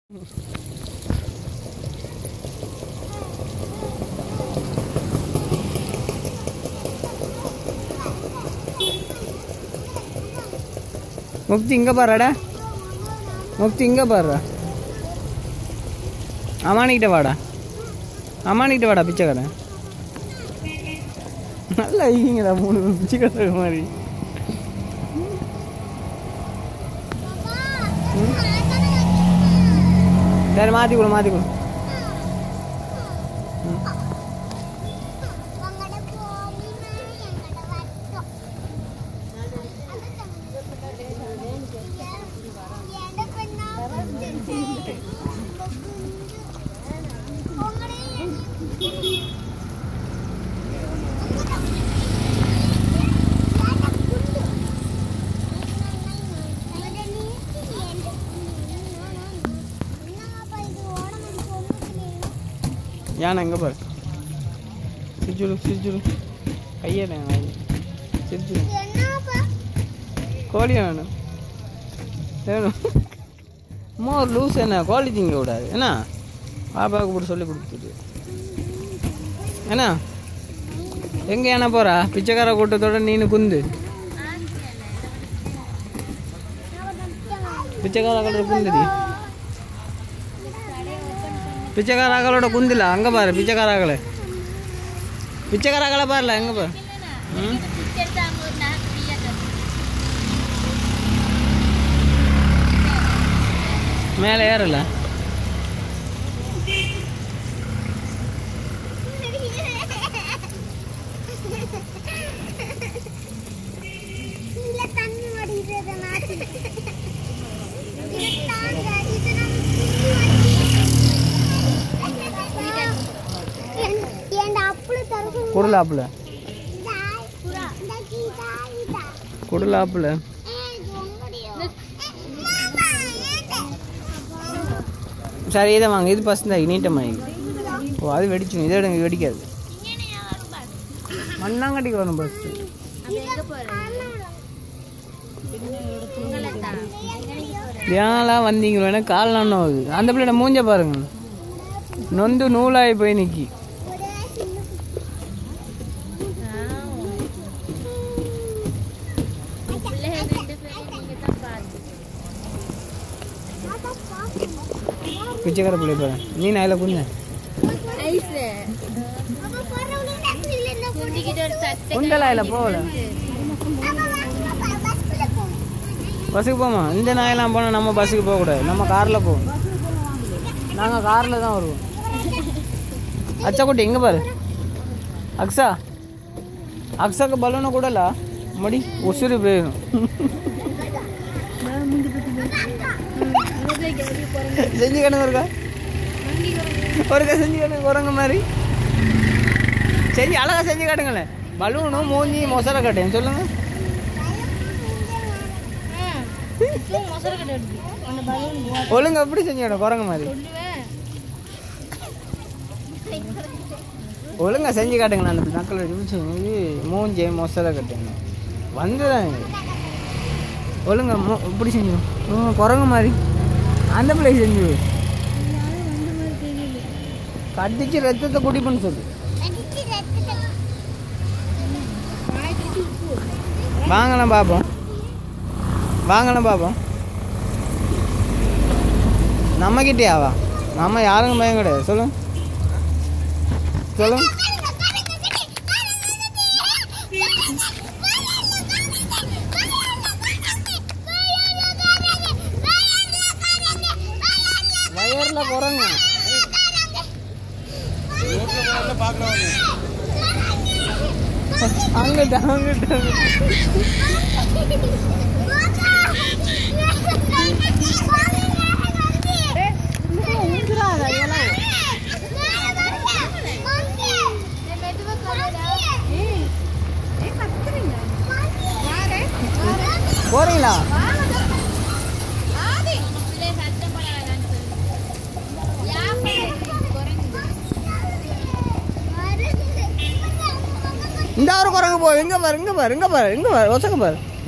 முக்தி இங்கே பாருடா முக்தி இங்கே பாருடா அம்மானிக்கிட்ட வாடா அம்மானிக்கிட்ட வாடா பிச்சைக்காரன் நல்லா ஐக்கிங்கடா மூணு பிச்சைக்காரன் மாதிரி சரி மாற்றி கொடு மாற்றி கொடு யானை எங்கே பாரு சிரிச்சுடு சிரிச்சுடு கையே சிரிச்சுடு கோழி வேணும் வேணும் அம்மா ஒரு லூஸ் என்ன கோழி திங்க விடாது என்ன பாப்பாவுக்கு போட்டு சொல்லி கொடுத்துட்டு என்ன எங்கே என்ன போகிறா பிச்சைக்கார கூட்டத்தோட நீனு குந்து பிச்சைக்கார கலர் குந்துடி பிச்சைக்காராக்களோட குந்தில அங்கே பாரு பிச்சைக்காராக்களை பிச்சைக்காராக்களை பாருல எங்கே பாரு ம் மேலே ஏறல தண்ணி வடிகிறது நாட்டு குடலாப்புல குடலாப்புல சரி இதை வாங்க இது பசங்க நீட்டமாக ஓ அது வெடிச்சு இதை எடுங்க வெடிக்காது மண்ணாங்கட்டிக்கு வரணும் ஃபஸ்ட்டு ஏன்லாம் வந்தீங்க வேணா கால் நன்னும் ஆகுது அந்த பிள்ளைட மூஞ்ச பாருங்க நொந்து நூலாகி போய் நிக்கி பிச்சைக்கார பிள்ளை பாரு நீ நாயில குஞ்ச குண்டலாயில போகல பஸ்ஸுக்கு போமா இந்த நாயெல்லாம் போனால் நம்ம பஸ்ஸுக்கு போகக்கூடாது நம்ம காரில் போவோம் நாங்கள் காரில் தான் வருவோம் அச்சாக்குட்டி எங்கே பாரு அக்ஸா அக்ஸாக்கு பலூனை கூடலா மடி உசுறு போயிடும் செஞ்சு கணக்கு இருக்கா ஒருக்கா செஞ்சு கணக்கு குரங்க மாதிரி செஞ்சு அழகா செஞ்சு காட்டுங்களேன் பலூனும் மூஞ்சி மொசரை கட்டேன் சொல்லுங்க ஒழுங்கா எப்படி செஞ்சு காட்டும் குரங்க மாதிரி ஒழுங்கா செஞ்சு காட்டுங்களேன் அந்த நக்கல் வச்சு இது மூஞ்சி மொசரை கட்டுங்க வந்துதான் ஒழுங்கா மு- இப்படி செஞ்சிடும் குரங்கு மாதிரி அந்த பிள்ளை செஞ்சு கடிச்சு ரத்தத்தை குடிப்புன்னு சொல்லு வாங்கலாம் பார்ப்போம் வாங்கலாம் பார்ப்போம் நம்மக்கிட்டேயாவா நம்ம யாருக்கும் பயம் கிடையாது சொல்லுங்க சொல்லுங்க வயர்ல குரங்க அங்கிட்ட அங்கிட்ட போறீங்களா இந்த ஒரு குரங்கு போ எங்க பாரு இங்க பாரு இங்க பாரு இங்க பாரு ஒசங்க பாரு